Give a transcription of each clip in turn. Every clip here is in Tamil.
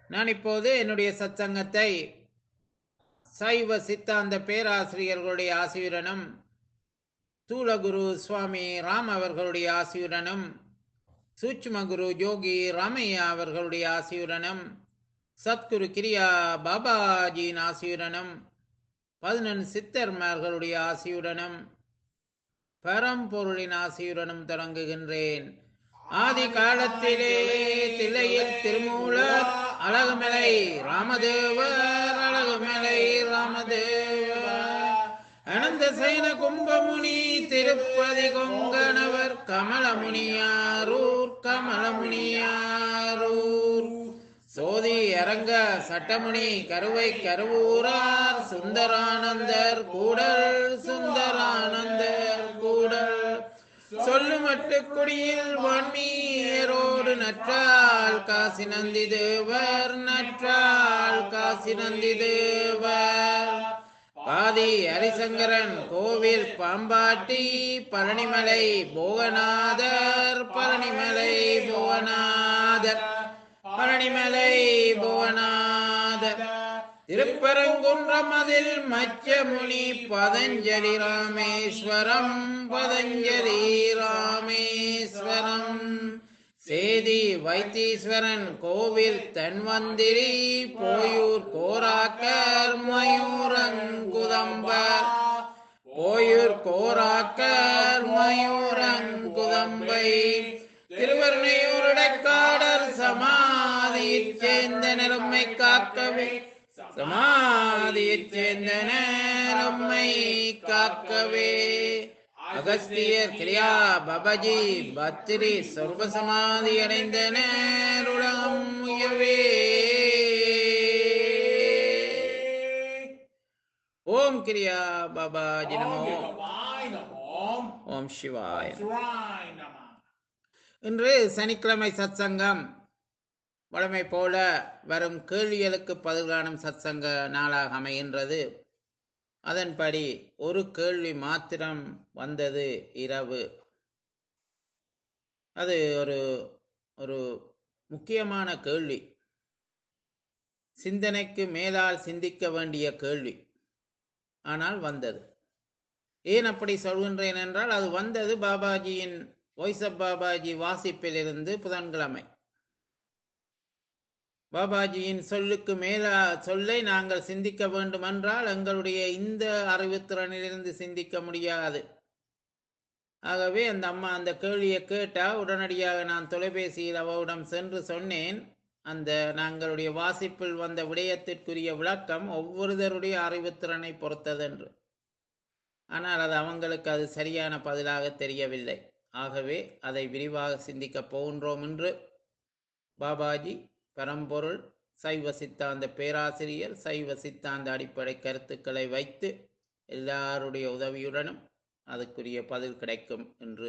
நான் இப்போது என்னுடைய சத்சங்கத்தை சைவ சித்தாந்த பேராசிரியர்களுடைய ஆசியுடனும் தூளகுரு சுவாமி ராம் அவர்களுடைய ஆசியுடனும் சூட்சும குரு ஜோகி ராமையா அவர்களுடைய ஆசியுடனும் சத்குரு கிரியா பாபாஜியின் ஆசியுடனும் பதினெண் சித்தர்மார்களுடைய ஆசியுடனும் பரம்பொருளின் ஆசியுடனும் தொடங்குகின்றேன் ஆதி காலத்திலே தில்லையில் திருமூலர் அழகுமலை ராமதேவர் அழகுமலை ராமதேவர் அனந்த சைன கும்பமுனி திருப்பதி கொங்கணவர் கமலமுனியாரூர் கமலமுனியாரூர் சோதி அரங்க சட்டமுனி கருவை கருவூரார் சுந்தரானந்தர் கூடல் சுந்தரானந்தர் கூடல் சொல்லுமட்டு குடியில் வான்மீரோடு நற்றால் காசி நந்தி தேவர் நற்றால் காசி நந்தி தேவர் பாதி ஹரிசங்கரன் கோவில் பாம்பாட்டி பழனிமலை புவனாதர் பழனிமலை புவனாதர் பழனிமலை புவனாதர் திருப்பரங்குன்றம் அதில் மச்சமுனி பதஞ்சலி ராமேஸ்வரம் பதஞ்சலி ராமேஸ்வரம் சேதி வைத்தீஸ்வரன் கோவில் தன்வந்திரி போயூர் கோராக்கர் மயூரங்குதம்பர் போயூர் கோராக்கர் மயூரங்குதம்பை திருவருணையூருடைக்காடர் சமாதியைச் சேர்ந்த நிறமை காக்கவே சமாதியைச் சேர்ந்த நேரம்மை காக்கவே அகஸ்தியர் கிரியா பபஜி பத்திரி சொர்வ சமாதி அடைந்த நேருடம் உயவே ஓம் கிரியா பாபாஜி நமோ சிவாய் நமோம் ஓம் சிவாய சிவாய் நம இன்று சனிக்கிழமை சத்சங்கம் வழமை போல வரும் கேள்விகளுக்கு பதில் காணும் சத்சங்க நாளாக அமைகின்றது அதன்படி ஒரு கேள்வி மாத்திரம் வந்தது இரவு அது ஒரு ஒரு முக்கியமான கேள்வி சிந்தனைக்கு மேலால் சிந்திக்க வேண்டிய கேள்வி ஆனால் வந்தது ஏன் அப்படி சொல்கின்றேன் என்றால் அது வந்தது பாபாஜியின் வாய்ஸ் ஆஃப் பாபாஜி வாசிப்பிலிருந்து புதன்கிழமை பாபாஜியின் சொல்லுக்கு மேலா சொல்லை நாங்கள் சிந்திக்க வேண்டுமென்றால் எங்களுடைய இந்த அறிவுத்திறனிலிருந்து சிந்திக்க முடியாது ஆகவே அந்த அம்மா அந்த கேள்வியை கேட்டா உடனடியாக நான் தொலைபேசியில் அவரிடம் சென்று சொன்னேன் அந்த நாங்களுடைய வாசிப்பில் வந்த விடயத்திற்குரிய விளக்கம் ஒவ்வொருத்தருடைய அறிவுத்திறனை பொறுத்ததென்று ஆனால் அது அவங்களுக்கு அது சரியான பதிலாக தெரியவில்லை ஆகவே அதை விரிவாக சிந்திக்கப் போகின்றோம் என்று பாபாஜி பரம்பொருள் சைவ சித்தாந்த பேராசிரியர் சைவ சித்தாந்த அடிப்படை கருத்துக்களை வைத்து எல்லாருடைய உதவியுடனும் அதுக்குரிய பதில் கிடைக்கும் என்று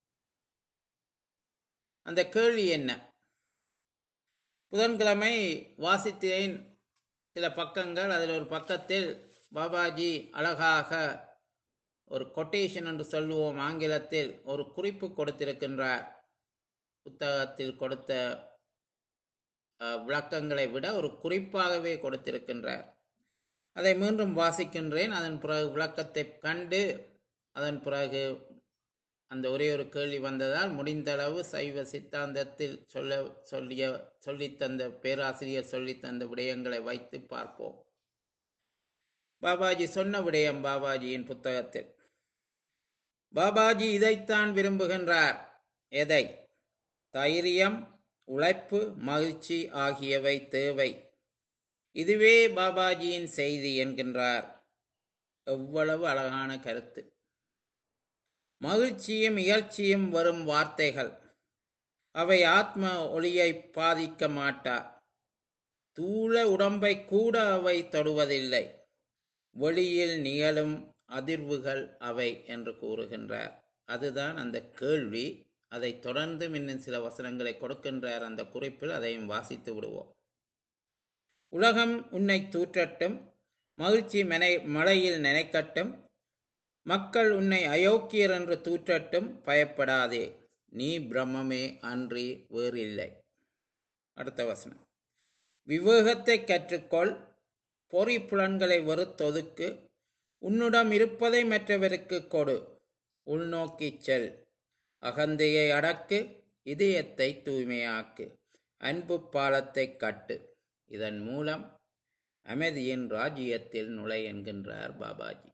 அந்த கேள்வி என்ன புதன்கிழமை வாசித்தேன் சில பக்கங்கள் அதில் ஒரு பக்கத்தில் பாபாஜி அழகாக ஒரு கொட்டேஷன் என்று சொல்லுவோம் ஆங்கிலத்தில் ஒரு குறிப்பு கொடுத்திருக்கின்றார் புத்தகத்தில் கொடுத்த அஹ், விளக்கங்களை விட ஒரு குறிப்பாகவே கொடுத்திருக்கின்றார் அதை மீண்டும் வாசிக்கின்றேன் அதன் பிறகு விளக்கத்தை கண்டு அதன் பிறகு அந்த ஒரே ஒரு கேள்வி வந்ததால் முடிந்தளவு சைவ சித்தாந்தத்தில் சொல்ல சொல்லிய சொல்லித்தந்த பேராசிரியர் சொல்லித்தந்த விடயங்களை வைத்து பார்ப்போம் பாபாஜி சொன்ன விடயம் பாபாஜியின் புத்தகத்தில் பாபாஜி இதைத்தான் விரும்புகின்றார் எதை தைரியம் உழைப்பு மகிழ்ச்சி ஆகியவை தேவை இதுவே பாபாஜியின் செய்தி என்கின்றார் எவ்வளவு அழகான கருத்து மகிழ்ச்சியும் இயற்சியும் வரும் வார்த்தைகள் அவை ஆத்ம ஒளியை பாதிக்க மாட்டா தூள உடம்பை கூட அவை தொடுவதில்லை வெளியில் நிகழும் அதிர்வுகள் அவை என்று கூறுகின்றார் அதுதான் அந்த கேள்வி அதை தொடர்ந்து இன்னும் சில வசனங்களை கொடுக்கின்றார் அந்த குறிப்பில் அதையும் வாசித்து விடுவோம் உலகம் உன்னை தூற்றட்டும் மகிழ்ச்சி மனை மழையில் நினைக்கட்டும் மக்கள் உன்னை அயோக்கியர் என்று தூற்றட்டும் பயப்படாதே நீ பிரம்மமே அன்றி வேறில்லை அடுத்த வசனம் விவேகத்தை கற்றுக்கொள் பொறி புலன்களை வெறுத்தொதுக்கு உன்னிடம் இருப்பதை மற்றவருக்கு கொடு உள்நோக்கிச் செல் அகந்தையை அடக்கு இதயத்தை தூய்மையாக்கு அன்பு பாலத்தை கட்டு இதன் மூலம் அமைதியின் ராஜ்யத்தில் நுழை என்கின்றார் பாபாஜி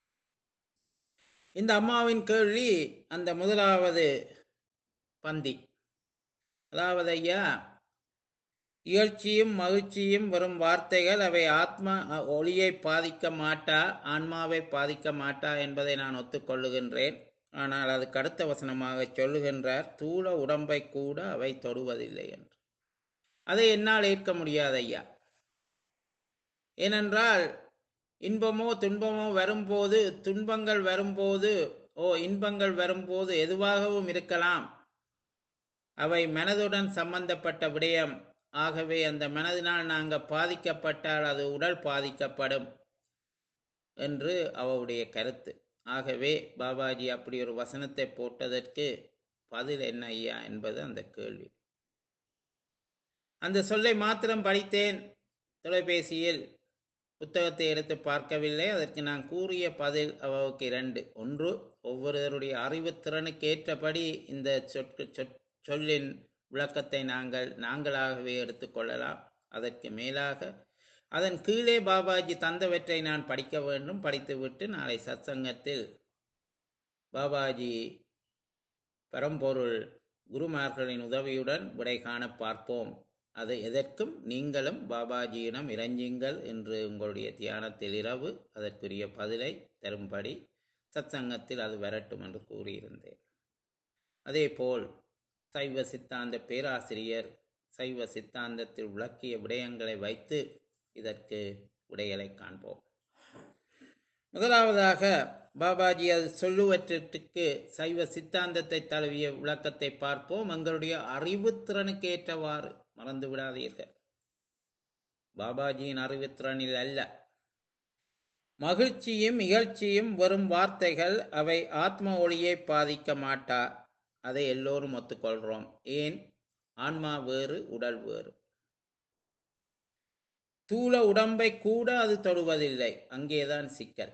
இந்த அம்மாவின் கேள்வி அந்த முதலாவது பந்தி அதாவது ஐயா இயற்சியும் மகிழ்ச்சியும் வரும் வார்த்தைகள் அவை ஆத்மா அ- ஒளியை பாதிக்க மாட்டா ஆன்மாவை பாதிக்க மாட்டா என்பதை நான் ஒத்துக்கொள்ளுகின்றேன் ஆனால் அதுக்கு அடுத்த வசனமாக சொல்லுகின்றார் தூள உடம்பை கூட அவை தொடுவதில்லை என்று அதை என்னால் ஏற்க முடியாது ஐயா ஏனென்றால் இன்பமோ துன்பமோ வரும்போது துன்பங்கள் வரும்போது ஓ இன்பங்கள் வரும்போது எதுவாகவும் இருக்கலாம் அவை மனதுடன் சம்பந்தப்பட்ட விடயம் ஆகவே அந்த மனதினால் நாங்கள் பாதிக்கப்பட்டால் அது உடல் பாதிக்கப்படும் என்று அவருடைய கருத்து ஆகவே பாபாஜி அப்படி ஒரு வசனத்தை போட்டதற்கு பதில் என்ன ஐயா என்பது அந்த கேள்வி அந்த சொல்லை மாத்திரம் படித்தேன் தொலைபேசியில் புத்தகத்தை எடுத்து பார்க்கவில்லை அதற்கு நான் கூறிய பதில் அவருக்கு இரண்டு ஒன்று ஒவ்வொருவருடைய அறிவுத்திறனுக்கு ஏற்றபடி இந்த சொற்கு சொற் சொல்லின் விளக்கத்தை நாங்கள் நாங்களாகவே எடுத்துக்கொள்ளலாம் அதற்கு மேலாக அதன் கீழே பாபாஜி தந்தவற்றை நான் படிக்க வேண்டும் படித்துவிட்டு நாளை சத்சங்கத்தில் பாபாஜி பரம்பொருள் குருமார்களின் உதவியுடன் விடை காண பார்ப்போம் அது எதற்கும் நீங்களும் பாபாஜியிடம் இறைஞ்சுங்கள் என்று உங்களுடைய தியானத்தில் இரவு அதற்குரிய பதிலை தரும்படி சத்சங்கத்தில் அது வரட்டும் என்று கூறியிருந்தேன் அதேபோல் சைவ சித்தாந்த பேராசிரியர் சைவ சித்தாந்தத்தில் விளக்கிய விடயங்களை வைத்து இதற்கு விடைகளை காண்போம் முதலாவதாக பாபாஜி அது சொல்லுவற்றிற்கு சைவ சித்தாந்தத்தை தழுவிய விளக்கத்தை பார்ப்போம் எங்களுடைய அறிவுத்திறனுக்கு ஏற்றவாறு மறந்து விடாதீர்கள் பாபாஜியின் அறிவுத்திறனில் அல்ல மகிழ்ச்சியும் இகழ்ச்சியும் வரும் வார்த்தைகள் அவை ஆத்ம ஒளியை பாதிக்க மாட்டா அதை எல்லோரும் ஒத்துக்கொள்கிறோம் ஏன் ஆன்மா வேறு உடல் வேறு தூள உடம்பை கூட அது தொடுவதில்லை அங்கேதான் சிக்கல்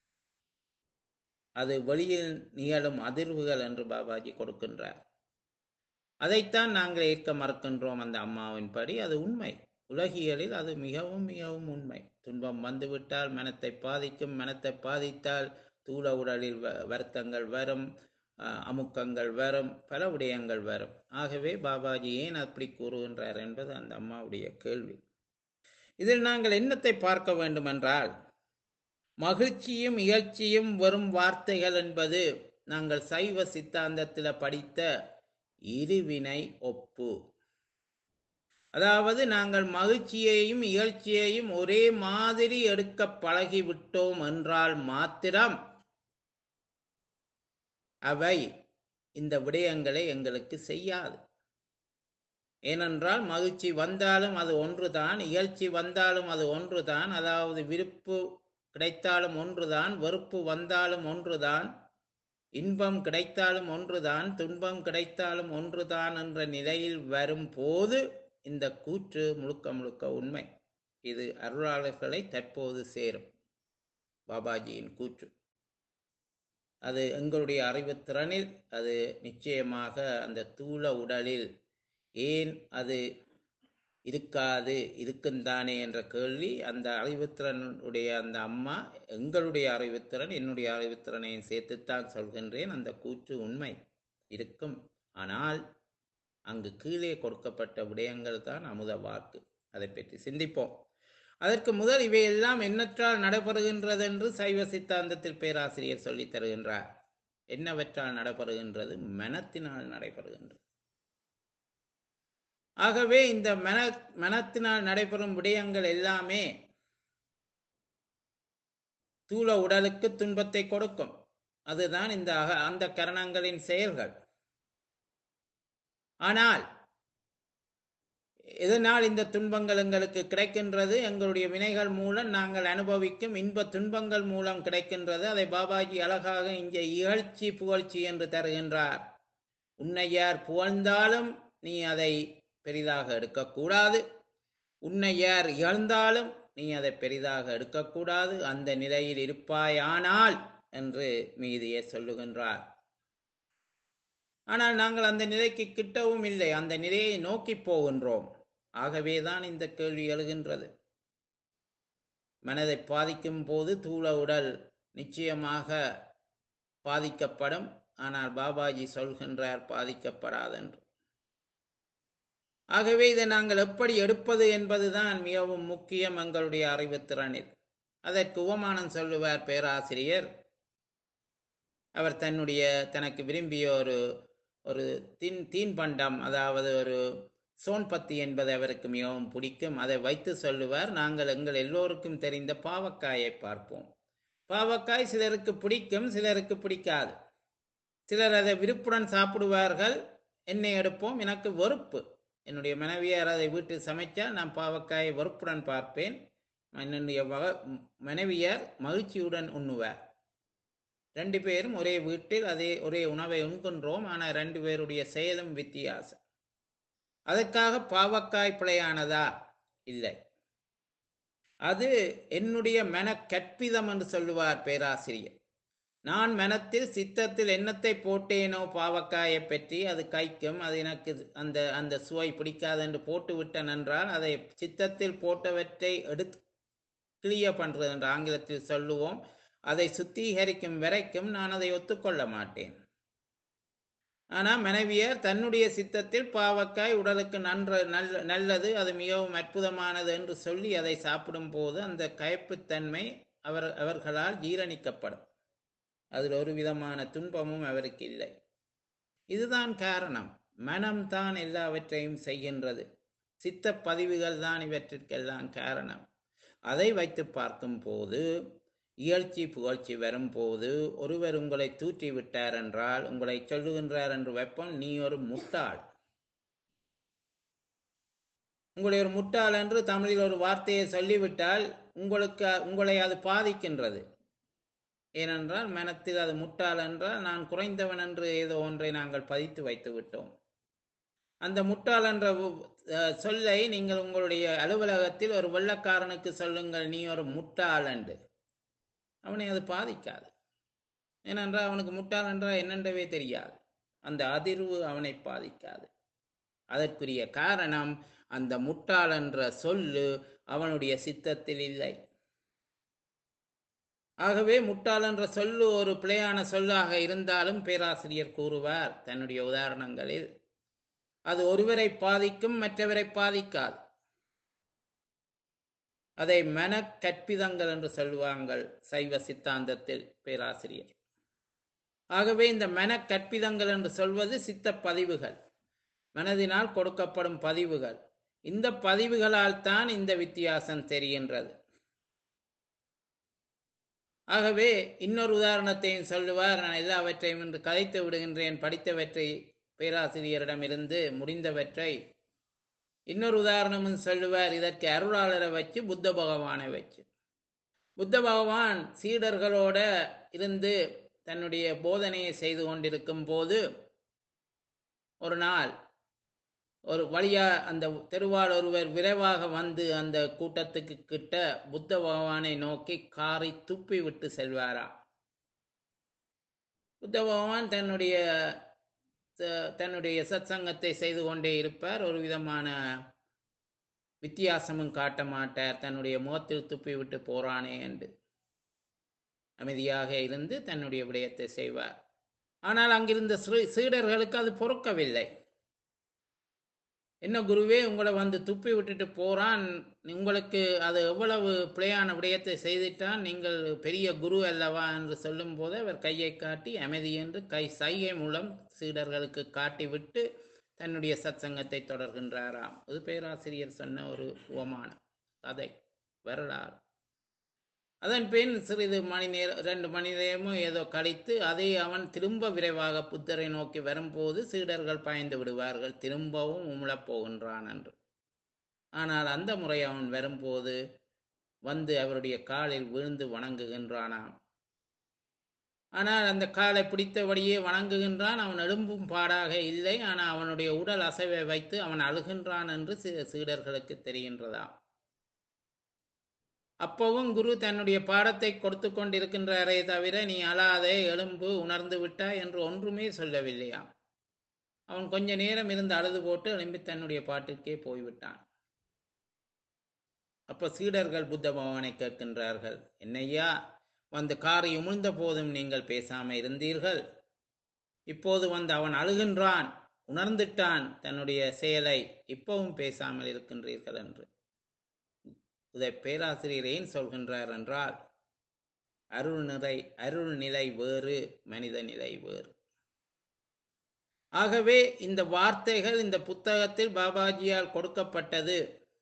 அது வெளியில் நிகழும் அதிர்வுகள் என்று பாபாஜி கொடுக்கின்றார் அதைத்தான் நாங்கள் ஏற்க மறுக்கின்றோம் அந்த அம்மாவின் படி அது உண்மை உலகியலில் அது மிகவும் மிகவும் உண்மை துன்பம் வந்துவிட்டால் மனத்தை பாதிக்கும் மனத்தை பாதித்தால் தூள உடலில் வ- வருத்தங்கள் வரும் அஹ், அமுக்கங்கள் வரும் பல விடயங்கள் வரும் ஆகவே பாபாஜி ஏன் அப்படி கூறுகின்றார் என்பது அந்த அம்மாவுடைய கேள்வி இதில் நாங்கள் என்னத்தை பார்க்க வேண்டுமென்றால் மகிழ்ச்சியும் இகழ்ச்சியும் வரும் வார்த்தைகள் என்பது நாங்கள் சைவ சித்தாந்தத்தில் படித்த இருவினை ஒப்பு அதாவது நாங்கள் மகிழ்ச்சியையும் இகழ்ச்சியையும் ஒரே மாதிரி எடுக்க பழகிவிட்டோம் என்றால் மாத்திரம் அவை இந்த விடயங்களை எங்களுக்கு செய்யாது ஏனென்றால் மகிழ்ச்சி வந்தாலும் அது ஒன்றுதான் இகழ்ச்சி வந்தாலும் அது ஒன்றுதான் அதாவது விருப்பு கிடைத்தாலும் ஒன்றுதான் வெறுப்பு வந்தாலும் ஒன்றுதான் இன்பம் கிடைத்தாலும் ஒன்றுதான் துன்பம் கிடைத்தாலும் ஒன்றுதான் என்ற நிலையில் வரும்போது இந்த கூற்று முழுக்க முழுக்க உண்மை இது அருளாளர்களை தற்போது சேரும் பாபாஜியின் கூற்று அது எங்களுடைய அறிவுத்திறனில் அது நிச்சயமாக அந்த தூள உடலில் ஏன் அது இருக்காது இருக்குந்தானே என்ற கேள்வி அந்த அறிவுத்திறனுடைய அந்த அம்மா எங்களுடைய அறிவுத்திறன் என்னுடைய அறிவுத்திறனையும் சேர்த்துத்தான் சொல்கின்றேன் அந்த கூற்று உண்மை இருக்கும் ஆனால் அங்கு கீழே கொடுக்கப்பட்ட விடயங்கள் தான் அமுத வாக்கு அதை பற்றி சிந்திப்போம் அதற்கு முதல் இவையெல்லாம் எண்ணற்றால் நடைபெறுகின்றது என்று சைவ சித்தாந்தத்தில் பேராசிரியர் சொல்லித் தருகின்றார் என்னவற்றால் நடைபெறுகின்றது மனத்தினால் நடைபெறுகின்றது ஆகவே இந்த மன மனத்தினால் நடைபெறும் விடயங்கள் எல்லாமே தூள உடலுக்கு துன்பத்தை கொடுக்கும் அதுதான் இந்த அக- அந்த கரணங்களின் செயல்கள் ஆனால் இதனால் இந்த துன்பங்கள் எங்களுக்கு கிடைக்கின்றது எங்களுடைய வினைகள் மூலம் நாங்கள் அனுபவிக்கும் இன்ப துன்பங்கள் மூலம் கிடைக்கின்றது அதை பாபாஜி அழகாக இங்கே இகழ்ச்சி புகழ்ச்சி என்று தருகின்றார் உன்னை யார் புகழ்ந்தாலும் நீ அதை பெரிதாக எடுக்கக்கூடாது உன்னை யார் இழந்தாலும் நீ அதை பெரிதாக எடுக்கக்கூடாது அந்த நிலையில் இருப்பாயானால் என்று மீதியே சொல்லுகின்றார் ஆனால் நாங்கள் அந்த நிலைக்கு கிட்டவும் இல்லை அந்த நிலையை நோக்கி போகின்றோம் ஆகவேதான் இந்த கேள்வி எழுகின்றது மனதை பாதிக்கும் போது தூள உடல் நிச்சயமாக பாதிக்கப்படும் ஆனால் பாபாஜி சொல்கின்றார் பாதிக்கப்படாதென்று ஆகவே இதை நாங்கள் எப்படி எடுப்பது என்பதுதான் மிகவும் முக்கியம் எங்களுடைய அறிவுத்திறனில் அதற்கு உவமானம் சொல்லுவார் பேராசிரியர் அவர் தன்னுடைய தனக்கு விரும்பிய ஒரு ஒரு தீன் தீன்பண்டம் அதாவது ஒரு சோன்பத்தி என்பது அவருக்கு மிகவும் பிடிக்கும் அதை வைத்து சொல்லுவார் நாங்கள் எங்கள் எல்லோருக்கும் தெரிந்த பாவக்காயை பார்ப்போம் பாவக்காய் சிலருக்கு பிடிக்கும் சிலருக்கு பிடிக்காது சிலர் அதை விருப்புடன் சாப்பிடுவார்கள் என்னை எடுப்போம் எனக்கு வெறுப்பு என்னுடைய மனைவியார் அதை வீட்டில் சமைத்தால் நான் பாவக்காயை வெறுப்புடன் பார்ப்பேன் என்னுடைய வக மனைவியார் மகிழ்ச்சியுடன் உண்ணுவார் ரெண்டு பேரும் ஒரே வீட்டில் அதே ஒரே உணவை உண்கின்றோம் ஆனால் ரெண்டு பேருடைய செயலும் வித்தியாசம் அதற்காக பாவக்காய் பிழையானதா இல்லை அது என்னுடைய மன கற்பிதம் என்று சொல்லுவார் பேராசிரியர் நான் மனத்தில் சித்தத்தில் எண்ணத்தை போட்டேனோ பாவக்காயை பற்றி அது கைக்கும் அது எனக்கு அந்த அந்த சுவை பிடிக்காது என்று போட்டு விட்டேன் என்றால் அதை சித்தத்தில் போட்டவற்றை எடுத்து கிளியர் பண்றது என்று ஆங்கிலத்தில் சொல்லுவோம் அதை சுத்திகரிக்கும் வரைக்கும் நான் அதை ஒத்துக்கொள்ள மாட்டேன் ஆனால் மனைவியர் தன்னுடைய சித்தத்தில் பாவக்காய் உடலுக்கு நன்ற நல்ல நல்லது அது மிகவும் அற்புதமானது என்று சொல்லி அதை சாப்பிடும் போது அந்த கயப்புத்தன்மை அவர் அவர்களால் ஜீரணிக்கப்படும் அதில் ஒரு விதமான துன்பமும் அவருக்கு இல்லை இதுதான் காரணம் மனம்தான் எல்லாவற்றையும் செய்கின்றது சித்த பதிவுகள் தான் இவற்றிற்கெல்லாம் காரணம் அதை வைத்து பார்க்கும் போது இயல்ச்சி புகழ்ச்சி வரும்போது ஒருவர் உங்களை தூற்றி விட்டார் என்றால் உங்களை சொல்லுகின்றார் என்று வைப்போம் நீ ஒரு முட்டாள் உங்களை ஒரு முட்டாள் என்று தமிழில் ஒரு வார்த்தையை சொல்லிவிட்டால் உங்களுக்கு உங்களை அது பாதிக்கின்றது ஏனென்றால் மனத்தில் அது முட்டாள் என்றால் நான் குறைந்தவன் என்று ஏதோ ஒன்றை நாங்கள் பதித்து வைத்து விட்டோம் அந்த முட்டாள் என்ற சொல்லை நீங்கள் உங்களுடைய அலுவலகத்தில் ஒரு வெள்ளக்காரனுக்கு சொல்லுங்கள் நீ ஒரு முட்டாள் என்று அவனை அது பாதிக்காது ஏனென்றால் அவனுக்கு முட்டாள் என்றால் என்னென்றவே தெரியாது அந்த அதிர்வு அவனை பாதிக்காது அதற்குரிய காரணம் அந்த முட்டாள் என்ற சொல்லு அவனுடைய சித்தத்தில் இல்லை ஆகவே முட்டாள் என்ற சொல்லு ஒரு பிழையான சொல்லாக இருந்தாலும் பேராசிரியர் கூறுவார் தன்னுடைய உதாரணங்களில் அது ஒருவரை பாதிக்கும் மற்றவரை பாதிக்காது அதை மன கற்பிதங்கள் என்று சொல்லுவாங்கள் சைவ சித்தாந்தத்தில் பேராசிரியர் ஆகவே இந்த மன கற்பிதங்கள் என்று சொல்வது சித்த பதிவுகள் மனதினால் கொடுக்கப்படும் பதிவுகள் இந்த பதிவுகளால் தான் இந்த வித்தியாசம் தெரிகின்றது ஆகவே இன்னொரு உதாரணத்தையும் சொல்லுவார் நான் எல்லாவற்றையும் இன்று கதைத்து விடுகின்றேன் படித்தவற்றை பேராசிரியரிடமிருந்து முடிந்தவற்றை இன்னொரு உதாரணமும் சொல்லுவார் இதற்கு அருளாளரை வச்சு புத்த பகவானை வச்சு புத்த பகவான் சீடர்களோட இருந்து தன்னுடைய போதனையை செய்து கொண்டிருக்கும் போது ஒரு நாள் ஒரு வழியா அந்த தெருவாள் ஒருவர் விரைவாக வந்து அந்த கூட்டத்துக்கு கிட்ட புத்த பகவானை நோக்கி காரை துப்பி விட்டு செல்வாரா புத்த பகவான் தன்னுடைய தன்னுடைய சத்சங்கத்தை செய்து கொண்டே இருப்பார் ஒரு விதமான வித்தியாசமும் காட்ட மாட்டார் தன்னுடைய முகத்தில் துப்பி விட்டு போறானே என்று அமைதியாக இருந்து தன்னுடைய விடயத்தை செய்வார் ஆனால் அங்கிருந்த சீடர்களுக்கு அது பொறுக்கவில்லை என்ன குருவே உங்களை வந்து துப்பி விட்டுட்டு போறான் உங்களுக்கு அது எவ்வளவு பிழையான விடயத்தை செய்துட்டான் நீங்கள் பெரிய குரு அல்லவா என்று சொல்லும் போது அவர் கையை காட்டி அமைதி என்று கை சைகை மூலம் சீடர்களுக்கு காட்டிவிட்டு தன்னுடைய சத்சங்கத்தை தொடர்கின்றாராம் இது பேராசிரியர் சொன்ன ஒரு உவமானம் கதை வரலாறு அதன் பின் சிறிது மணி நேரம் ரெண்டு மணி நேரமும் ஏதோ கழித்து அதை அவன் திரும்ப விரைவாக புத்தரை நோக்கி வரும்போது சீடர்கள் பாய்ந்து விடுவார்கள் திரும்பவும் உமிழப் போகின்றான் என்று ஆனால் அந்த முறை அவன் வரும்போது வந்து அவருடைய காலில் விழுந்து வணங்குகின்றானாம் ஆனால் அந்த காலை பிடித்தபடியே வணங்குகின்றான் அவன் எழும்பும் பாடாக இல்லை ஆனால் அவனுடைய உடல் அசைவை வைத்து அவன் அழுகின்றான் என்று சீ- சீடர்களுக்கு தெரிகின்றதாம் அப்பவும் குரு தன்னுடைய பாடத்தை கொடுத்து கொண்டிருக்கின்றாரே தவிர நீ அழாதே எலும்பு உணர்ந்து விட்டாய் என்று ஒன்றுமே சொல்லவில்லையாம் அவன் கொஞ்ச நேரம் இருந்து அழுது போட்டு எழும்பி தன்னுடைய பாட்டுக்கே போய்விட்டான் அப்ப சீடர்கள் புத்த பகவானை கேட்கின்றார்கள் என்னையா வந்து காரை உமிழ்ந்த போதும் நீங்கள் பேசாம இருந்தீர்கள் இப்போது வந்து அவன் அழுகின்றான் உணர்ந்துட்டான் தன்னுடைய செயலை இப்பவும் பேசாமல் இருக்கின்றீர்கள் என்று இதை பேராசிரியர் ஏன் சொல்கின்றார் என்றால் அருள் நிலை அருள் நிலை வேறு மனித நிலை வேறு ஆகவே இந்த வார்த்தைகள் இந்த புத்தகத்தில் பாபாஜியால் கொடுக்கப்பட்டது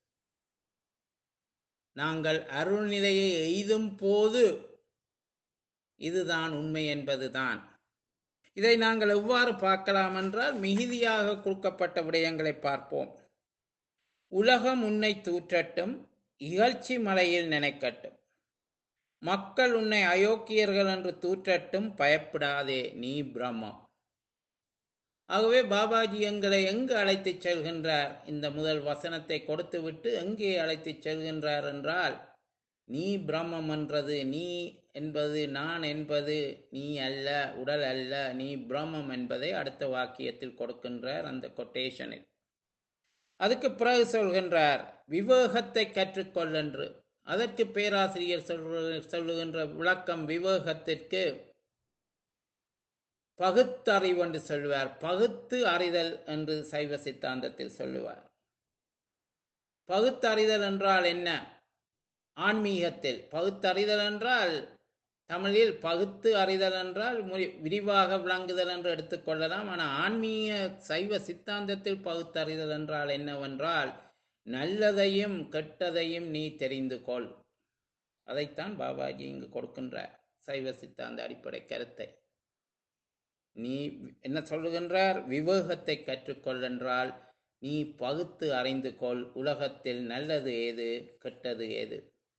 நாங்கள் அருள்நிலையை எய்தும் போது இதுதான் உண்மை என்பதுதான் இதை நாங்கள் எவ்வாறு பார்க்கலாம் என்றால் மிகுதியாக கொடுக்கப்பட்ட விடயங்களை பார்ப்போம் உலகம் உன்னை தூற்றட்டும் இகழ்ச்சி மலையில் நினைக்கட்டும் மக்கள் உன்னை அயோக்கியர்கள் என்று தூற்றட்டும் பயப்படாதே நீ பிரம்மம் ஆகவே பாபாஜி எங்களை எங்கு அழைத்துச் செல்கின்றார் இந்த முதல் வசனத்தை கொடுத்துவிட்டு எங்கே அழைத்துச் செல்கின்றார் என்றால் நீ பிரம்மம் என்றது நீ என்பது நான் என்பது நீ அல்ல உடல் அல்ல நீ பிரம்மம் என்பதை அடுத்த வாக்கியத்தில் கொடுக்கின்றார் அந்த கொட்டேஷனில் அதுக்கு பிறகு சொல்கின்றார் விவேகத்தை கற்றுக்கொள் என்று அதற்கு பேராசிரியர் சொல்ற சொல்லுகின்ற விளக்கம் விவேகத்திற்கு பகுத்தறிவு என்று சொல்லுவார் பகுத்து அறிதல் என்று சைவ சித்தாந்தத்தில் சொல்லுவார் பகுத்தறிதல் என்றால் என்ன ஆன்மீகத்தில் பகுத்தறிதல் என்றால் தமிழில் பகுத்து அறிதல் என்றால் முறி- விரிவாக விளங்குதல் என்று எடுத்துக்கொள்ளலாம் ஆனால் ஆன்மீக சைவ சித்தாந்தத்தில் பகுத்தறிதல் என்றால் என்னவென்றால் நல்லதையும் கெட்டதையும் நீ தெரிந்து கொள் அதைத்தான் பாபாஜி இங்கு கொடுக்கின்றார் சைவ சித்தாந்த அடிப்படை கருத்தை நீ என்ன சொல்லுகின்றார் விவேகத்தை கற்றுக்கொள் என்றால் நீ பகுத்து அறிந்து கொள் உலகத்தில் நல்லது ஏது கெட்டது ஏது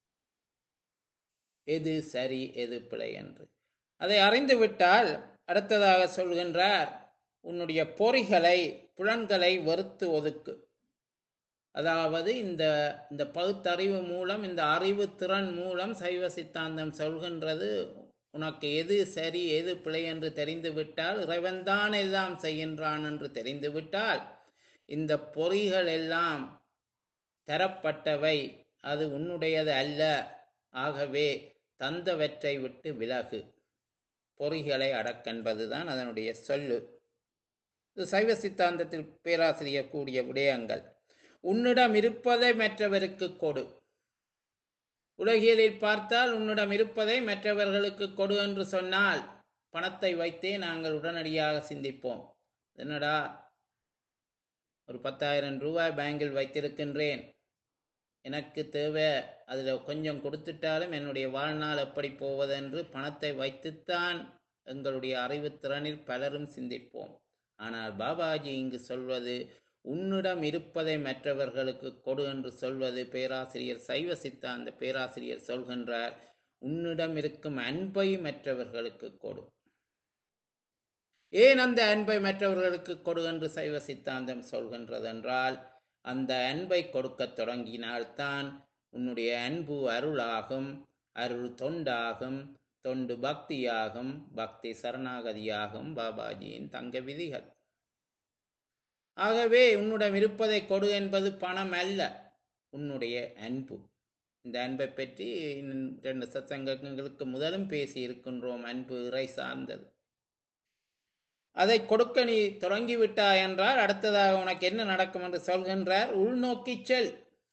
எது சரி எது பிழை என்று அதை அறிந்து விட்டால் அடுத்ததாக சொல்கின்றார் உன்னுடைய பொறிகளை புலன்களை வெறுத்து ஒதுக்கு அதாவது இந்த இந்த பகுத்தறிவு மூலம் இந்த அறிவு திறன் மூலம் சைவ சித்தாந்தம் சொல்கின்றது உனக்கு எது சரி எது பிழை என்று தெரிந்து விட்டால் இறைவன்தான் எல்லாம் செய்கின்றான் என்று தெரிந்து விட்டால் இந்த பொறிகள் எல்லாம் தரப்பட்டவை அது உன்னுடையது அல்ல ஆகவே தந்தவற்றை விட்டு விலகு பொறிகளை அடக்கென்பதுதான் அதனுடைய சொல்லு இது சைவ சித்தாந்தத்தில் பேராசிரியர் கூடிய விடயங்கள் உன்னிடம் இருப்பதை மற்றவருக்கு கொடு உலகியலில் பார்த்தால் உன்னிடம் இருப்பதை மற்றவர்களுக்கு கொடு என்று சொன்னால் பணத்தை வைத்தே நாங்கள் உடனடியாக சிந்திப்போம் என்னடா ஒரு பத்தாயிரம் ரூபாய் பேங்கில் வைத்திருக்கின்றேன் எனக்கு தேவை அதில் கொஞ்சம் கொடுத்துட்டாலும் என்னுடைய வாழ்நாள் எப்படி போவதென்று பணத்தை வைத்துத்தான் எங்களுடைய அறிவுத்திறனில் பலரும் சிந்திப்போம் ஆனால் பாபாஜி இங்கு சொல்வது உன்னிடம் இருப்பதை மற்றவர்களுக்கு கொடு என்று சொல்வது பேராசிரியர் சைவ சித்தாந்த பேராசிரியர் சொல்கின்றார் உன்னிடம் இருக்கும் அன்பை மற்றவர்களுக்கு கொடு ஏன் அந்த அன்பை மற்றவர்களுக்கு கொடு என்று சைவ சித்தாந்தம் சொல்கின்றதென்றால் அந்த அன்பை கொடுக்கத் தொடங்கினால்தான் உன்னுடைய அன்பு அருளாகும் அருள் தொண்டாகும் தொண்டு பக்தியாகும் பக்தி சரணாகதியாகும் பாபாஜியின் தங்க விதிகள் ஆகவே உன்னிடம் இருப்பதை கொடு என்பது பணம் அல்ல உன்னுடைய அன்பு இந்த அன்பை பற்றி இன்னும் ரெண்டு சத்சங்கங்களுக்கு முதலும் பேசி இருக்கின்றோம் அன்பு இறை சார்ந்தது அதை கொடுக்க நீ தொடங்கிவிட்டாய் என்றால் அடுத்ததாக உனக்கு என்ன நடக்கும் என்று சொல்கின்றார் உள்நோக்கி செல்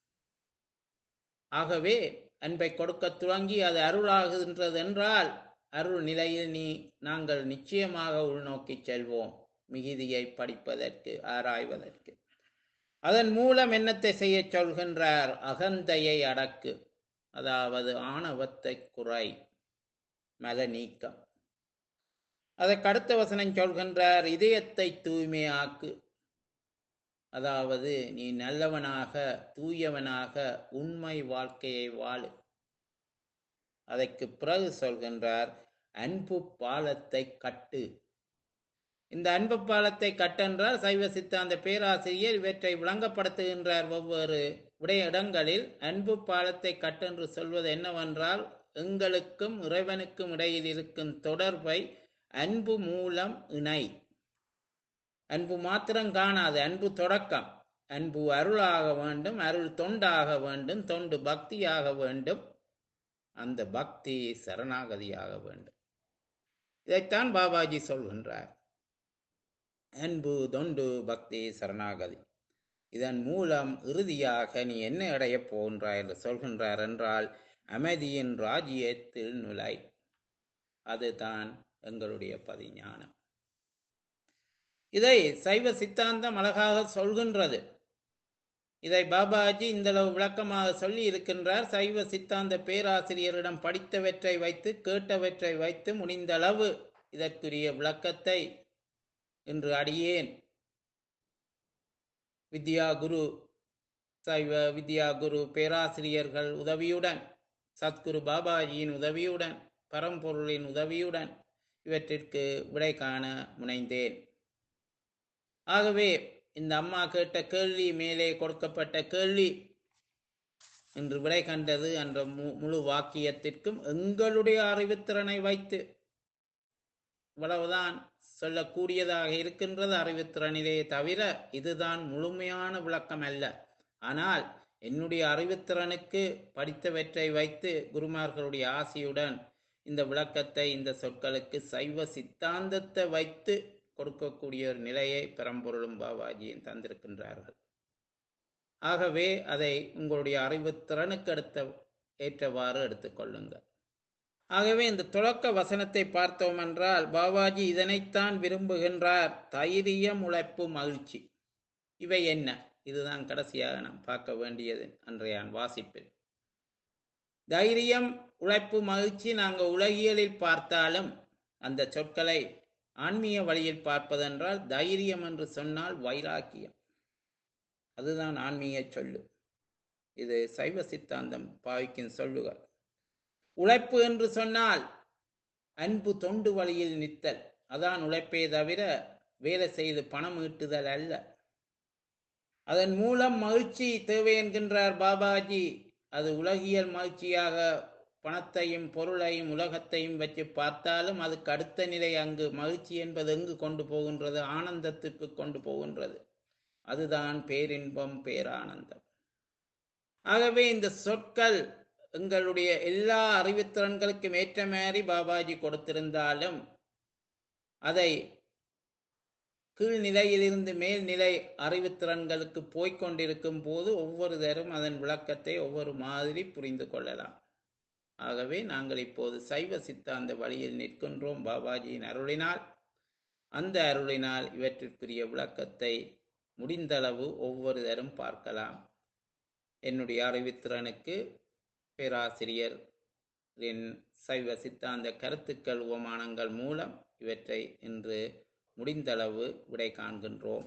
ஆகவே அன்பை கொடுக்க துவங்கி அது அருளாகின்றது என்றால் அருள் நிலையில் நீ நாங்கள் நிச்சயமாக உள்நோக்கி செல்வோம் மிகுதியை படிப்பதற்கு ஆராய்வதற்கு அதன் மூலம் என்னத்தை செய்ய சொல்கின்றார் அகந்தையை அடக்கு அதாவது ஆணவத்தை குறை மல நீக்கம் அதற்கு அடுத்த வசனம் சொல்கின்றார் இதயத்தை தூய்மையாக்கு அதாவது நீ நல்லவனாக தூயவனாக உண்மை வாழ்க்கையை வாழு அதற்கு பிறகு சொல்கின்றார் அன்பு பாலத்தை கட்டு இந்த அன்பு பாலத்தை கட்டென்றால் சைவ சித்தாந்த பேராசிரியர் இவற்றை விளங்கப்படுத்துகின்றார் ஒவ்வொரு உடைய இடங்களில் அன்பு பாலத்தை கட்டென்று சொல்வது என்னவென்றால் எங்களுக்கும் இறைவனுக்கும் இடையில் இருக்கும் தொடர்பை அன்பு மூலம் இணை அன்பு மாத்திரம் காணாது அன்பு தொடக்கம் அன்பு அருளாக வேண்டும் அருள் தொண்டாக வேண்டும் தொண்டு பக்தியாக வேண்டும் அந்த பக்தி சரணாகதியாக வேண்டும் இதைத்தான் பாபாஜி சொல்கின்றார் அன்பு தொண்டு பக்தி சரணாகதி இதன் மூலம் இறுதியாக நீ என்ன அடையப் போகின்றாய் என்று சொல்கின்றார் என்றால் அமைதியின் ராஜ்யத்தில் நுழை அதுதான் எங்களுடைய பதிஞானம் இதை சைவ சித்தாந்தம் அழகாக சொல்கின்றது இதை பாபாஜி இந்தளவு விளக்கமாக சொல்லி இருக்கின்றார் சைவ சித்தாந்த பேராசிரியரிடம் படித்தவற்றை வைத்து கேட்டவற்றை வைத்து முடிந்தளவு இதற்குரிய விளக்கத்தை இன்று அடியேன் வித்யா குரு சைவ வித்யா குரு பேராசிரியர்கள் உதவியுடன் சத்குரு பாபாஜியின் உதவியுடன் பரம்பொருளின் உதவியுடன் இவற்றிற்கு விடை காண முனைந்தேன் ஆகவே இந்த அம்மா கேட்ட கேள்வி மேலே கொடுக்கப்பட்ட கேள்வி என்று விடை கண்டது என்ற மு- முழு வாக்கியத்திற்கும் எங்களுடைய அறிவுத்திறனை வைத்து இவ்வளவுதான் சொல்லக்கூடியதாக இருக்கின்றது அறிவுத்திறனிலே தவிர இதுதான் முழுமையான விளக்கம் அல்ல ஆனால் என்னுடைய அறிவுத்திறனுக்கு படித்தவற்றை வைத்து குருமார்களுடைய ஆசியுடன் இந்த விளக்கத்தை இந்த சொற்களுக்கு சைவ சித்தாந்தத்தை வைத்து கொடுக்கக்கூடிய ஒரு நிலையை பெரம்பொருளும் பாபாஜியும் தந்திருக்கின்றார்கள் ஆகவே அதை உங்களுடைய அறிவுத்திறனுக்கு அடுத்த ஏற்றவாறு எடுத்துக்கொள்ளுங்கள் ஆகவே இந்த தொடக்க வசனத்தை பார்த்தோம் என்றால் பாபாஜி இதனைத்தான் விரும்புகின்றார் தைரியம் உழைப்பு மகிழ்ச்சி இவை என்ன இதுதான் கடைசியாக நாம் பார்க்க வேண்டியது அன்றையான் வாசிப்பில் தைரியம் உழைப்பு மகிழ்ச்சி நாங்கள் உலகியலில் பார்த்தாலும் அந்த சொற்களை ஆன்மீக வழியில் பார்ப்பதென்றால் தைரியம் என்று சொன்னால் வைராக்கியம் அதுதான் ஆன்மீக சொல்லு இது சைவ சித்தாந்தம் பாவிக்கும் சொல்லுகள் உழைப்பு என்று சொன்னால் அன்பு தொண்டு வழியில் நித்தல் அதான் உழைப்பே தவிர வேலை செய்து பணம் ஈட்டுதல் அல்ல அதன் மூலம் மகிழ்ச்சி தேவை என்கின்றார் பாபாஜி அது உலகியல் மகிழ்ச்சியாக பணத்தையும் பொருளையும் உலகத்தையும் வச்சு பார்த்தாலும் அதுக்கு அடுத்த நிலை அங்கு மகிழ்ச்சி என்பது எங்கு கொண்டு போகின்றது ஆனந்தத்துக்கு கொண்டு போகின்றது அதுதான் பேரின்பம் பேரானந்தம் ஆகவே இந்த சொற்கள் எங்களுடைய எல்லா அறிவுத்திறன்களுக்கும் ஏற்ற மாதிரி பாபாஜி கொடுத்திருந்தாலும் அதை கீழ்நிலையிலிருந்து மேல்நிலை அறிவுத்திறன்களுக்கு போய்க் கொண்டிருக்கும் போது ஒவ்வொருத்தரும் அதன் விளக்கத்தை ஒவ்வொரு மாதிரி புரிந்து கொள்ளலாம் ஆகவே நாங்கள் இப்போது சைவ சித்தாந்த வழியில் நிற்கின்றோம் பாபாஜியின் அருளினால் அந்த அருளினால் இவற்றிற்குரிய விளக்கத்தை முடிந்தளவு ஒவ்வொருத்தரும் பார்க்கலாம் என்னுடைய அறிவுத்திறனுக்கு பேராசிரியரின் சைவ சித்தாந்த கருத்துக்கள் உபமானங்கள் மூலம் இவற்றை இன்று முடிந்தளவு விடை காண்கின்றோம்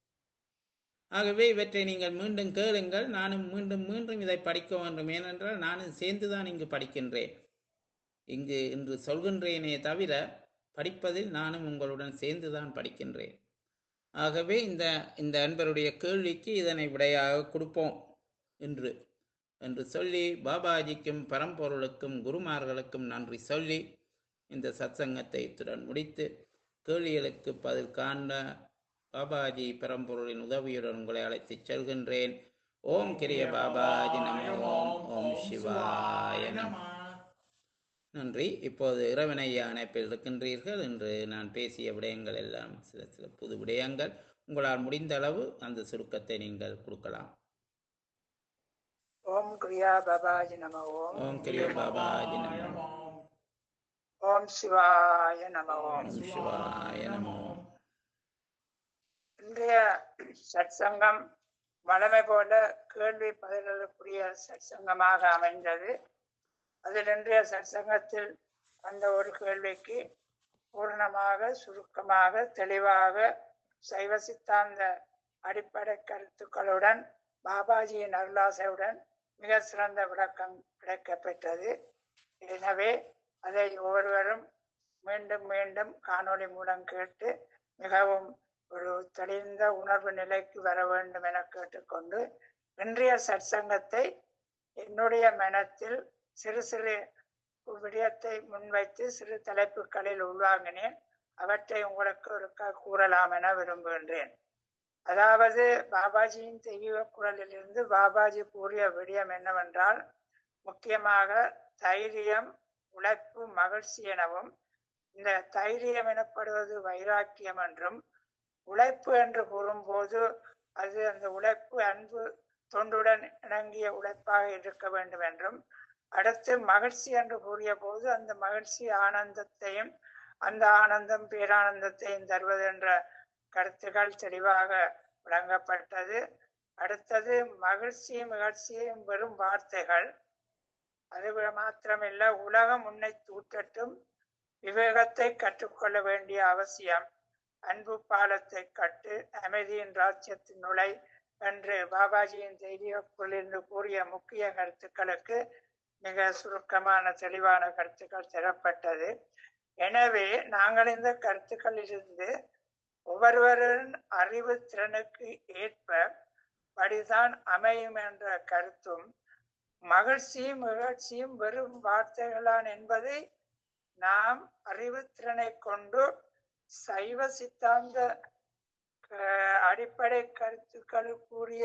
ஆகவே இவற்றை நீங்கள் மீண்டும் கேளுங்கள் நானும் மீண்டும் மீண்டும் இதை படிக்க வேண்டும் ஏனென்றால் நானும் சேர்ந்துதான் இங்கு படிக்கின்றேன் இங்கு இன்று சொல்கின்றேனே தவிர படிப்பதில் நானும் உங்களுடன் சேர்ந்துதான் படிக்கின்றேன் ஆகவே இந்த இந்த அன்பருடைய கேள்விக்கு இதனை விடையாக கொடுப்போம் என்று என்று சொல்லி பாபாஜிக்கும் பரம்பொருளுக்கும் குருமார்களுக்கும் நன்றி சொல்லி இந்த சத்சங்கத்தை இத்துடன் முடித்து கேள்விகளுக்கு பதில் காண்ட பாபாஜி பரம்பொருளின் உதவியுடன் உங்களை அழைத்துச் செல்கின்றேன் ஓம் கிரிய பாபாஜி நம ஓம் ஓம் சிவாய நம நன்றி இப்போது இறைவனையா அணைப்பில் இருக்கின்றீர்கள் என்று நான் பேசிய விடயங்கள் எல்லாம் சில சில புது விடயங்கள் உங்களால் முடிந்த அளவு அந்த சுருக்கத்தை நீங்கள் கொடுக்கலாம் ஓம் கிரியா பாபாஜி நம ஓம் ஓம் கிரிய பாபாஜி நம ஓம் சிவாய நம ஓம் ஓம் சிவாய நம ஓம் இன்றைய சத்சங்கம் வழமை போல கேள்வி பதில்களுக்குரிய சத்சங்கமாக அமைந்தது அதில் இன்றைய சத்சங்கத்தில் அந்த ஒரு கேள்விக்கு பூர்ணமாக சுருக்கமாக தெளிவாக சைவ சித்தாந்த அடிப்படை கருத்துக்களுடன் பாபாஜியின் அருளாசையுடன் மிக சிறந்த விளக்கம் கிடைக்கப்பெற்றது எனவே அதை ஒவ்வொருவரும் மீண்டும் மீண்டும் காணொளி மூலம் கேட்டு மிகவும் ஒரு தெளிந்த உணர்வு நிலைக்கு வர வேண்டும் என கேட்டுக்கொண்டு இன்றைய சற்சங்கத்தை என்னுடைய மனத்தில் சிறு சிறு விடயத்தை முன்வைத்து சிறு தலைப்புகளில் உள்வாங்கினேன் அவற்றை உங்களுக்கு ஒருக்கா கூறலாம் என விரும்புகின்றேன் அதாவது பாபாஜியின் தெய்வீக குரலிலிருந்து பாபாஜி கூறிய விடயம் என்னவென்றால் முக்கியமாக தைரியம் உழைப்பு மகிழ்ச்சி எனவும் இந்த தைரியம் எனப்படுவது வைராக்கியம் என்றும் உழைப்பு என்று கூறும்போது அது அந்த உழைப்பு அன்பு தொண்டுடன் இணங்கிய உழைப்பாக இருக்க வேண்டும் என்றும் அடுத்து மகிழ்ச்சி என்று கூறிய போது அந்த மகிழ்ச்சி ஆனந்தத்தையும் அந்த ஆனந்தம் பேரானந்தத்தையும் தருவது என்ற கருத்துக்கள் தெளிவாக வழங்கப்பட்டது அடுத்தது மகிழ்ச்சியும் மகிழ்ச்சியும் வெறும் வார்த்தைகள் அது மாத்திரமில்ல உலகம் உன்னை தூற்றட்டும் விவேகத்தை கற்றுக்கொள்ள வேண்டிய அவசியம் அன்பு பாலத்தை கட்டு அமைதியின் ராஜ்யத்தின் நுழை என்று பாபாஜியின் தெய்வீக குரலிருந்து கூறிய முக்கிய கருத்துக்களுக்கு மிக சுருக்கமான தெளிவான கருத்துக்கள் தரப்பட்டது எனவே நாங்கள் இந்த கருத்துக்களிலிருந்து ஒவ்வொருவரின் அறிவு திறனுக்கு ஏற்ப படிதான் அமையும் என்ற கருத்தும் மகிழ்ச்சியும் மகிழ்ச்சியும் வெறும் வார்த்தைகளான் என்பதை நாம் அறிவுத்திறனை கொண்டு சைவ சித்தாந்த அஹ், அடிப்படை கருத்துக்களுக்குரிய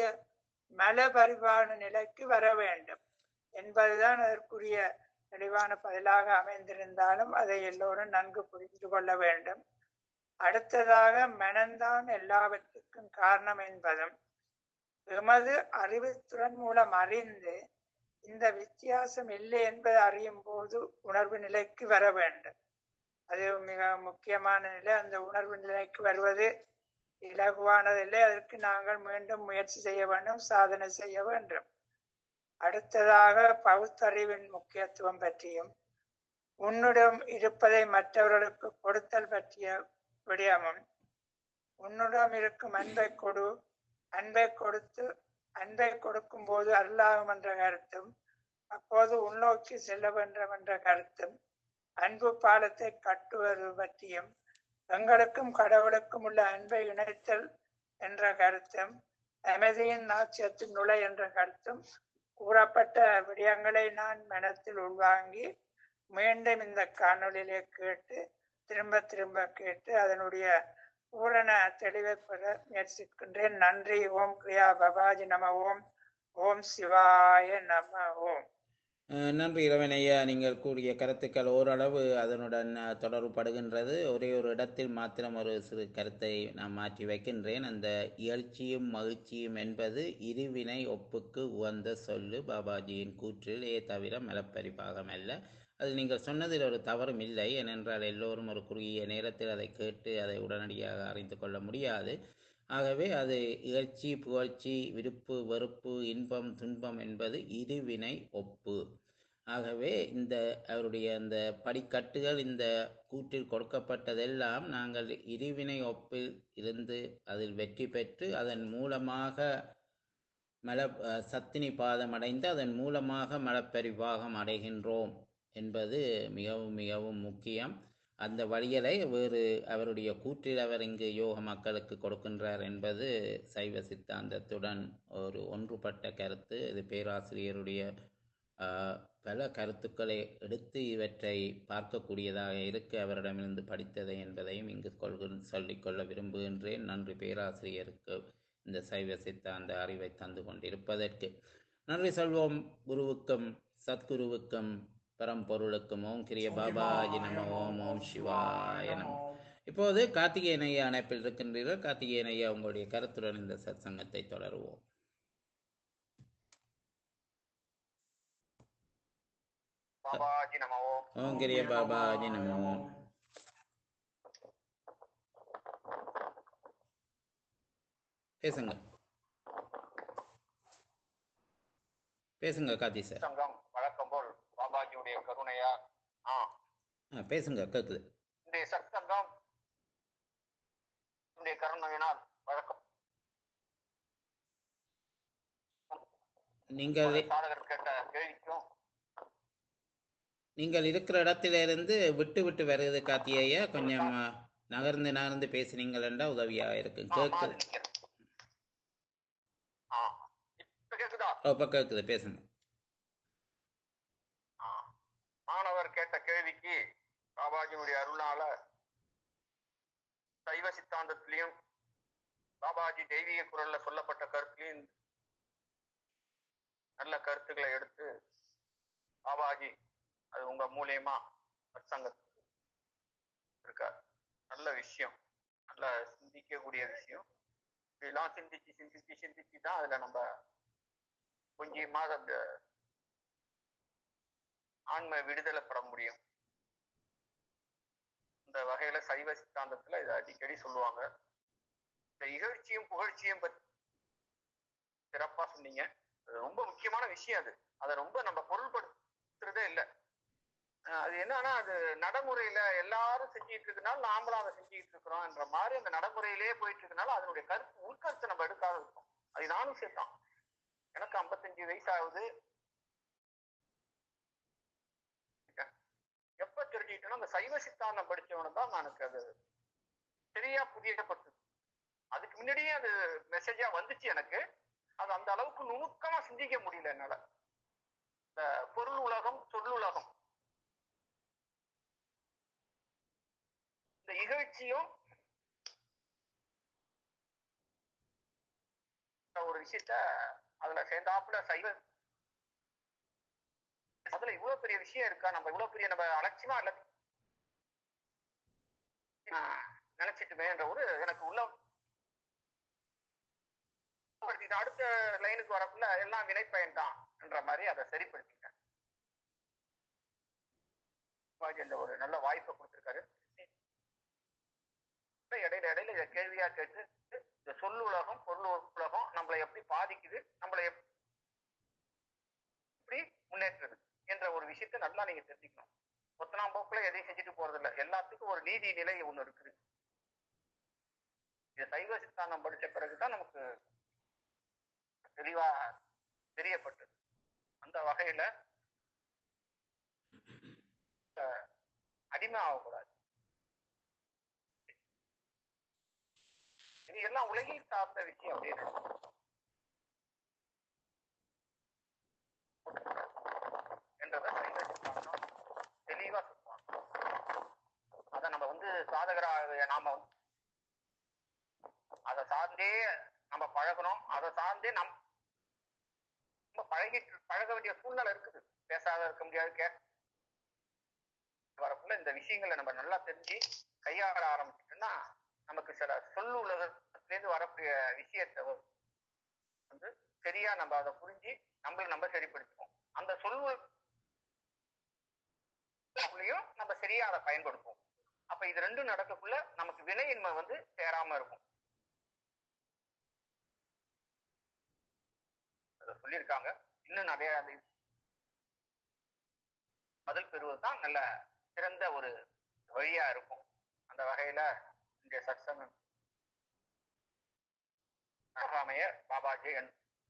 மலபரிவான நிலைக்கு வர வேண்டும் என்பதுதான் அதற்குரிய தெளிவான பதிலாக அமைந்திருந்தாலும் அதை எல்லோரும் நன்கு புரிந்து கொள்ள வேண்டும் அடுத்ததாக மனம்தான் எல்லாவற்றுக்கும் காரணம் என்பதும் எமது அறிவுத்திறன் மூலம் அறிந்து இந்த வித்தியாசம் இல்லை என்பதை அறியும் போது உணர்வு நிலைக்கு வர வேண்டும் அது மிக முக்கியமான நிலை அந்த உணர்வு நிலைக்கு வருவது இலகுவானதில்லை அதற்கு நாங்கள் மீண்டும் முயற்சி செய்ய வேண்டும் சாதனை செய்ய வேண்டும் அடுத்ததாக பகுத்தறிவின் முக்கியத்துவம் பற்றியும் உன்னிடம் இருப்பதை மற்றவர்களுக்கு கொடுத்தல் பற்றிய விடயமும் உன்னிடம் இருக்கும் அன்பை கொடு அன்பை கொடுத்து அன்பை கொடுக்கும் போது அருளாகும் என்ற கருத்தும் அப்போது உள்நோக்கி செல்ல வேண்டும் என்ற கருத்தும் அன்பு பாலத்தை கட்டுவது பற்றியும் எங்களுக்கும் கடவுளுக்கும் உள்ள அன்பை இணைத்தல் என்ற கருத்தும் அமைதியின் நாச்சியத்தின் நுழை என்ற கருத்தும் கூறப்பட்ட விடயங்களை நான் மனத்தில் உள்வாங்கி மீண்டும் இந்த காணொளியிலே கேட்டு திரும்ப திரும்ப கேட்டு அதனுடைய பூரண தெளிவை பெற முயற்சிக்கின்றேன் நன்றி ஓம் கிரியா பபாஜி நம ஓம் ஓம் சிவாய நம ஓம் அஹ் நன்றி இறைவனையா நீங்கள் கூறிய கருத்துக்கள் ஓரளவு அதனுடன் அஹ், தொடர்புபடுகின்றது ஒரே ஒரு இடத்தில் மாத்திரம் ஒரு சிறு கருத்தை நான் மாற்றி வைக்கின்றேன் அந்த இயற்சியும் மகிழ்ச்சியும் என்பது இருவினை ஒப்புக்கு உகந்த சொல்லு பாபாஜியின் கூற்றில் ஏ தவிர மலப்பரிபாகம் அல்ல அது நீங்கள் சொன்னதில் ஒரு தவறும் இல்லை ஏனென்றால் எல்லோரும் ஒரு குறுகிய நேரத்தில் அதை கேட்டு அதை உடனடியாக அறிந்து கொள்ள முடியாது ஆகவே அது இகழ்ச்சி புகழ்ச்சி விருப்பு வெறுப்பு இன்பம் துன்பம் என்பது இருவினை ஒப்பு ஆகவே இந்த அவருடைய அந்த படிக்கட்டுகள் இந்த கூற்றில் கொடுக்கப்பட்டதெல்லாம் நாங்கள் இருவினை ஒப்பில் இருந்து அதில் வெற்றி பெற்று அதன் மூலமாக மல அஹ், சத்தினி பாதம் அடைந்து அதன் மூலமாக மலப்பரிவாகம் அடைகின்றோம் என்பது மிகவும் மிகவும் முக்கியம் அந்த வழியலை வேறு அவருடைய கூற்றில் அவர் இங்கு யோக மக்களுக்கு கொடுக்கின்றார் என்பது சைவ சித்தாந்தத்துடன் ஒரு ஒன்றுபட்ட கருத்து இது பேராசிரியருடைய ஆஹ், பல கருத்துக்களை எடுத்து இவற்றை பார்க்கக்கூடியதாக இருக்க அவரிடமிருந்து படித்ததை என்பதையும் இங்கு கொள்கு சொல்லிக்கொள்ள விரும்புகின்றேன் நன்றி பேராசிரியருக்கு இந்த சைவ சித்தாந்த அறிவை தந்து கொண்டிருப்பதற்கு நன்றி சொல்வோம் குருவுக்கும் சத்குருவுக்கும் பரம்பொருளுக்கும் ஓம் கிரிய பாபாஜி நம ஓம் ஓம் சிவாய நம இப்போது கார்த்திகேயன் ஐயா அணைப்பில் இருக்கின்றீர்கள் கார்த்திகேயன் ஐயா உங்களுடைய கருத்துடன் இந்த சத்சங்கத்தை தொடருவோம் பாபாஜி நம ஓம் ஓம் கிரிய பாபாஜி நம ஓம் பேசுங்க பேசுங்க கார்த்தி சார் சங்கம் வழக்கம் போல் பாபாஜியுடைய கருணையா ஆ ஆ பேசுங்க கேட்குது இந்த சத்சங்கம் இந்த கருணையினால் வழக்கம் நீங்கள் சாதகர் கேட்ட கேள்விக்கும் நீங்கள் இருக்கிற இடத்திலிருந்து விட்டு விட்டு வருது காத்தியா கொஞ்சம் ஆ, நகர்ந்து நகர்ந்து பேசினீங்களா உதவியாக இருக்கும் ஆ, கேட்கு மாறி நிக்கிறேன். ஆ, இப்ப கேக்குதா ஓ இப்போ கேட்குது பேசுங்க ஆ. மாணவர் கேட்ட கேள்விக்கு பாபாஜியுடைய அருளால சைவ சித்தாந்தத்திலையும் பாபாஜி தெய்வீக குரல்ல சொல்லப்பட்ட கருத்துலையும் நல்ல கருத்துக்களை எடுத்து பாபாஜி அது உங்க மூலியமா சங்கத்துக்கு இருக்கார் நல்ல விஷயம் நல்ல சிந்திக்கக்கூடிய விஷயம் இதெல்லாம் சிந்திச்சு சிந்திச்சு சிந்திச்சு தான் அதுல நம்ம கொஞ்சமாக அந்த ஆன்ம விடுதலை பெற முடியும் இந்த வகையில சைவ சித்தாந்தத்துல இதை அடிக்கடி சொல்லுவாங்க இந்த இகழ்ச்சியும் புகழ்ச்சியும் பத்தி சிறப்பா சொன்னீங்க அது ரொம்ப முக்கியமான விஷயம் அது அதை ரொம்ப நம்ம பொருள்படுத்துறதே இல்லை அது என்னன்னா அது நடைமுறையில எல்லாரும் செஞ்சுட்டு இருக்கனால நாமளும் அதை செஞ்சுட்டு இருக்கிறோம்ன்ற மாதிரி அந்த நடைமுறையிலேயே போயிட்டு இருக்கனால அதனுடைய கருத்து உள்கருத்தை நம்ம எடுக்காத இருக்கோம் அது நானும் சேர்த்தான் எனக்கு ஐம்பத்தஞ்சு வயசு ஆகுது எப்ப தெரிஞ்சுக்கிட்டேன்னா அந்த சைவ சித்தாந்தம் படிச்சவன தான் எனக்கு அது சரியா புரியப்பட்டது அதுக்கு முன்னாடியே அது மெசேஜா வந்துச்சு எனக்கு அது அந்த அளவுக்கு நுணுக்கமா சிந்திக்க முடியல என்னால இந்த பொருள் உலகம் சொல்லுலகம் இந்த இகழ்ச்சியும் ஒரு விஷயத்த அதுல சேர்ந்தாப்புல சைவ அதுல இவ்வளவு பெரிய விஷயம் இருக்கா நம்ம இவ்வளவு பெரிய நம்ம அலட்சியமா இல்ல நினைச்சிட்டுமே என்ற ஒரு எனக்கு உள்ள இது அடுத்த லைனுக்கு வரக்குள்ள எல்லாம் வினைப்பயன் தான் என்ற மாதிரி அதை சரிப்படுத்திட்டேன் பாஜி இந்த ஒரு நல்ல வாய்ப்பை கொடுத்திருக்காரு இடையில இடையில இதை கேள்வியா கேட்டு இந்த சொல்லு உலகம் பொருள் உலகம் நம்மளை எப்படி பாதிக்குது நம்மளை எப்படி முன்னேற்றுறது என்ற ஒரு விஷயத்தை நல்லா நீங்க தெரிஞ்சுக்கணும் ஒத்தனாம் போக்குல எதையும் செஞ்சுட்டு போறது இல்ல எல்லாத்துக்கும் ஒரு நீதி நிலை ஒண்ணு இருக்குது இது சைவ சித்தாந்தம் படிச்ச பிறகுதான் நமக்கு தெளிவா தெரியப்பட்டது அந்த வகையில அஹ், அடிமை ஆகக்கூடாது இது எல்லாம் உலகில் சார்ந்த விஷயம் அப்படின்னு என்றதை சைவ சித்தாந்தம் தெளிவா சொல்லுவாங்க அதை நம்ம வந்து சாதகராக நாம வந்து அதை சார்ந்தே நம்ம பழகணும் அதை சார்ந்தே நம் நம்ம பழகிட்டு பழக வேண்டிய சூழ்நிலை இருக்குது பேசாத இருக்க முடியாது கே வரக்குள்ள இந்த விஷயங்களை நம்ம நல்லா தெரிஞ்சு கையாள ஆரம்பிச்சிட்டோம்னா நமக்கு சில சொல்லு உலகத்திலேருந்து வரக்கூடிய விஷயத்தை வந்து சரியா நம்ம அதை புரிஞ்சு நம்மள நம்ம சரிப்படுத்துவோம் அந்த சொல்லு உலகத்திலையும் நம்ம சரியா அதை பயன்படுத்துவோம் அப்ப இது ரெண்டும் நடக்கக்குள்ள நமக்கு வினையின்மை வந்து சேராம இருக்கும் அதை சொல்லியிருக்காங்க இன்னும் நிறைய அந்த பதில் பெறுவது தான் நல்ல சிறந்த ஒரு வழியா இருக்கும் அந்த வகையில இந்த சத்சங்கம் அமைய பாபாஜி என்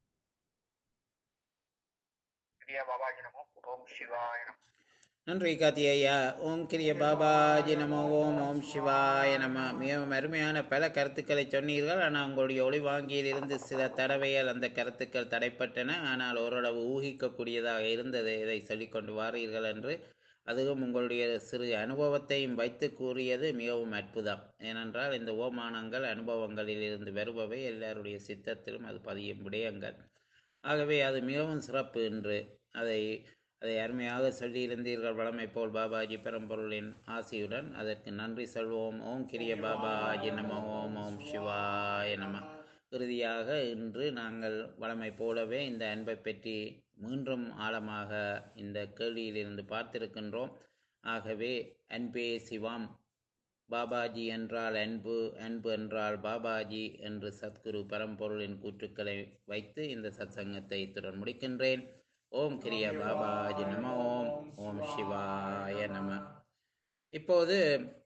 பிரியா பாபாஜி நமோ ஓம் சிவாய நமோ நன்றி காத்தி ஐயா ஓம் கிரிய பாபாஜி நமோ ஓம் ஓம் சிவாய நம மிகவும் அருமையான பல கருத்துக்களை சொன்னீர்கள் ஆனால் உங்களுடைய ஒளிவாங்கியில் இருந்து சில தடவைகள் அந்த கருத்துக்கள் தடைப்பட்டன ஆனால் ஓரளவு ஊகிக்கக்கூடியதாக இருந்தது இதை சொல்லிக்கொண்டு வாரீர்கள் என்று அதுவும் உங்களுடைய சிறு அனுபவத்தையும் வைத்து கூறியது மிகவும் அற்புதம் ஏனென்றால் இந்த ஓமானங்கள் அனுபவங்களில் இருந்து வருபவை எல்லாருடைய சித்தத்திலும் அது பதியும் விடயங்கள் ஆகவே அது மிகவும் சிறப்பு என்று அதை அதை அருமையாக சொல்லியிருந்தீர்கள் வளமை போல் பாபாஜி பெரம்பொருளின் ஆசியுடன் அதற்கு நன்றி சொல்வோம் ஓம் கிரிய பாபாஜி நம ஓம் ஓம் சிவாய நம இறுதியாக இன்று நாங்கள் வளமை போலவே இந்த அன்பை பற்றி மீண்டும் ஆழமாக இந்த கேள்வியிலிருந்து பார்த்திருக்கின்றோம் ஆகவே அன்பே சிவம் பாபாஜி என்றால் அன்பு அன்பு என்றால் பாபாஜி என்று சத்குரு பரம்பொருளின் கூற்றுக்களை வைத்து இந்த சத்சங்கத்தை இத்துடன் முடிக்கின்றேன் ஓம் கிரிய பாபாஜி நம ஓம் ஓம் சிவாய நம இப்போது